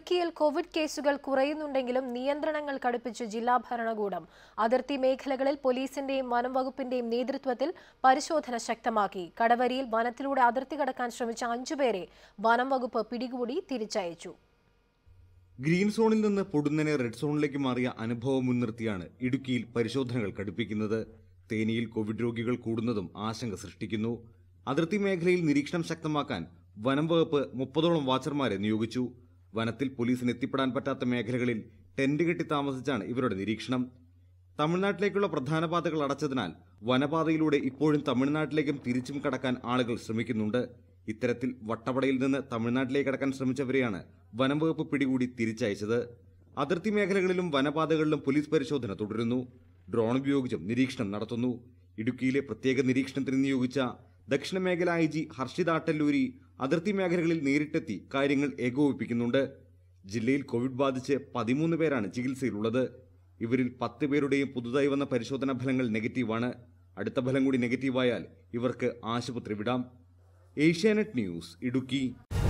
ഇടുക്കിയിൽ കോവിഡ് കേസുകൾ കുറയുന്നുണ്ടെങ്കിലും നിയന്ത്രണങ്ങൾ കടുപ്പിച്ച് ജില്ലാ ഭരണകൂടം അതിർത്തി മേഖലകളിൽ പോലീസിന്റെയും വനം വകുപ്പിന്റെയും നേതൃത്വത്തിൽ പരിശോധന ശക്തമാക്കി കടവരിയിൽ വനത്തിലൂടെ അതിർത്തി കടക്കാൻ ശ്രമിച്ച അഞ്ചുപേരെ വനം വകുപ്പ് പിടികൂടി തിരിച്ചയച്ചു ഗ്രീൻ സോണിൽ നിന്ന് പൊടുന്നനെ റെഡ് സോണിലേക്ക് മാറിയ അനുഭവം മുൻനിർത്തിയാണ് ഇടുക്കിയിൽ പരിശോധനകൾ കടുപ്പിക്കുന്നത് തേനിയിൽ കോവിഡ് രോഗികൾ കൂടുന്നതും ആശങ്ക സൃഷ്ടിക്കുന്നു അതിർത്തി മേഖലയിൽ നിരീക്ഷണം ശക്തമാക്കാൻ വനം വകുപ്പ് മുപ്പതോളം വാച്ചർമാരെ നിയോഗിച്ചു വനത്തിൽ പോലീസിന് എത്തിപ്പെടാൻ പറ്റാത്ത മേഖലകളിൽ ടെന്റ് കെട്ടി താമസിച്ചാണ് ഇവരുടെ നിരീക്ഷണം തമിഴ്നാട്ടിലേക്കുള്ള പ്രധാന പാതകൾ അടച്ചതിനാൽ വനപാതയിലൂടെ ഇപ്പോഴും തമിഴ്നാട്ടിലേക്കും തിരിച്ചും കടക്കാൻ ആളുകൾ ശ്രമിക്കുന്നുണ്ട് ഇത്തരത്തിൽ വട്ടവടയിൽ നിന്ന് തമിഴ്നാട്ടിലേക്ക് കടക്കാൻ ശ്രമിച്ചവരെയാണ് വനം വകുപ്പ് പിടികൂടി തിരിച്ചയച്ചത് അതിർത്തി മേഖലകളിലും വനപാതകളിലും പോലീസ് പരിശോധന തുടരുന്നു ഡ്രോൺ ഉപയോഗിച്ചും നിരീക്ഷണം നടത്തുന്നു ഇടുക്കിയിലെ പ്രത്യേക നിരീക്ഷണത്തിന് നിയോഗിച്ച ദക്ഷിണ മേഖല ഐ ജി ഹർഷിത് ആട്ടല്ലൂരി അതിർത്തി മേഖലകളിൽ നേരിട്ടെത്തി കാര്യങ്ങൾ ഏകോപിപ്പിക്കുന്നുണ്ട് ജില്ലയിൽ കോവിഡ് ബാധിച്ച് പതിമൂന്ന് പേരാണ് ചികിത്സയിലുള്ളത് ഇവരിൽ പത്ത് പേരുടെയും പുതുതായി വന്ന പരിശോധനാ ഫലങ്ങൾ നെഗറ്റീവാണ് അടുത്ത ഫലം കൂടി നെഗറ്റീവായാൽ ഇവർക്ക് ആശുപത്രി വിടാം ഏഷ്യാനെറ്റ് ന്യൂസ് ഇടുക്കി